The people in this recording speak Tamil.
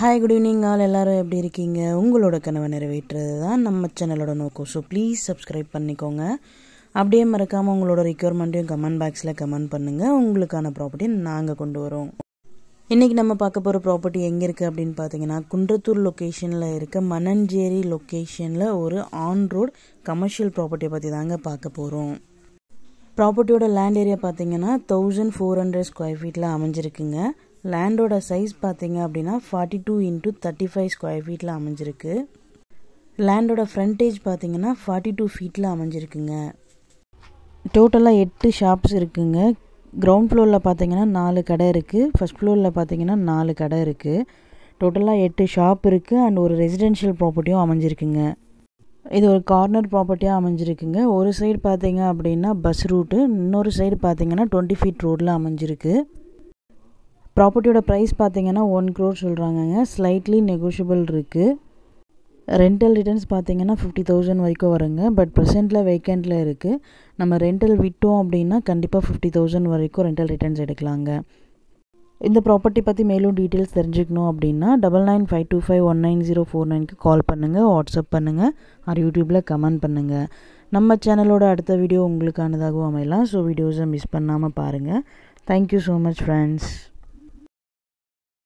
ஹாய் குட் ஈவினிங் ஆல் எல்லாரும் எப்படி இருக்கீங்க உங்களோட கனவை நிறைவேற்றுறது தான் நம்ம சேனலோட நோக்கம் ஸோ ப்ளீஸ் சப்ஸ்கிரைப் பண்ணிக்கோங்க அப்படியே மறக்காமல் உங்களோட ரிக்யர்மெண்ட்டையும் கமெண்ட் பாக்ஸில் கமெண்ட் பண்ணுங்கள் உங்களுக்கான ப்ராப்பர்ட்டி நாங்கள் கொண்டு வரோம் இன்றைக்கி நம்ம பார்க்க போகிற ப்ராப்பர்ட்டி எங்கே இருக்குது அப்படின்னு பார்த்தீங்கன்னா குன்றத்தூர் லொக்கேஷனில் இருக்க மணஞ்சேரி லொக்கேஷனில் ஒரு ஆன் ரோட் கமர்ஷியல் ப்ராப்பர்ட்டியை பற்றி தாங்க பார்க்க போகிறோம் ப்ராப்பர்ட்டியோட லேண்ட் ஏரியா பார்த்தீங்கன்னா தௌசண்ட் ஃபோர் ஹண்ட்ரட் ஸ்கொயர் ஃபீட்டில் அமைஞ்சிருக்குங்க லேண்டோட சைஸ் பார்த்தீங்க அப்படின்னா forty two into thirty five square ஃபீட்டில் அமைஞ்சிருக்கு லேண்டோட ஃப்ரண்டேஜ் பார்த்தீங்கன்னா ஃபார்ட்டி டூ ஃபீட்டில் அமைஞ்சிருக்குங்க டோட்டலாக எட்டு ஷாப்ஸ் இருக்குங்க கிரவுண்ட் ஃப்ளோரில் பார்த்தீங்கன்னா நாலு கடை இருக்குது ஃபஸ்ட் ஃப்ளோரில் பார்த்தீங்கன்னா நாலு கடை இருக்குது டோட்டலாக எட்டு ஷாப் இருக்குது அண்ட் ஒரு ரெசிடென்ஷியல் ப்ராப்பர்ட்டியும் அமைஞ்சிருக்குங்க இது ஒரு கார்னர் ப்ராப்பர்ட்டியாக அமைஞ்சிருக்குங்க ஒரு சைடு பார்த்தீங்க அப்படின்னா பஸ் ரூட்டு இன்னொரு சைடு பார்த்தீங்கன்னா டுவெண்ட்டி ஃபீட் ரோடில் அமைஞ்சிருக்கு ப்ராப்பர்ட்டியோட ப்ரைஸ் பார்த்தீங்கன்னா ஒன் க்ரோர் சொல்கிறாங்கங்க ஸ்லைட்லி நெகோஷியபிள் இருக்குது ரெண்டல் ரிட்டர்ன்ஸ் பார்த்தீங்கன்னா ஃபிஃப்டி தௌசண்ட் வரைக்கும் வருங்க பட் ப்ரெசென்ட்டில் வேக்கண்ட்டில் இருக்குது நம்ம ரெண்டல் விட்டோம் அப்படின்னா கண்டிப்பாக ஃபிஃப்டி தௌசண்ட் வரைக்கும் ரெண்டல் ரிட்டர்ன்ஸ் எடுக்கலாங்க இந்த ப்ராப்பர்ட்டி பற்றி மேலும் டீட்டெயில்ஸ் தெரிஞ்சுக்கணும் அப்படின்னா double nine five two five one nine zero four நைனுக்கு கால் பண்ணுங்கள் வாட்ஸ்அப் பண்ணுங்கள் ஆர் யூடியூப்பில் கமெண்ட் பண்ணுங்கள் நம்ம சேனலோட அடுத்த வீடியோ உங்களுக்கானதாகவும் அமையலாம் ஸோ வீடியோஸை மிஸ் பண்ணாமல் பாருங்கள் தேங்க்யூ ஸோ மச் ஃப்ரெண்ட்ஸ்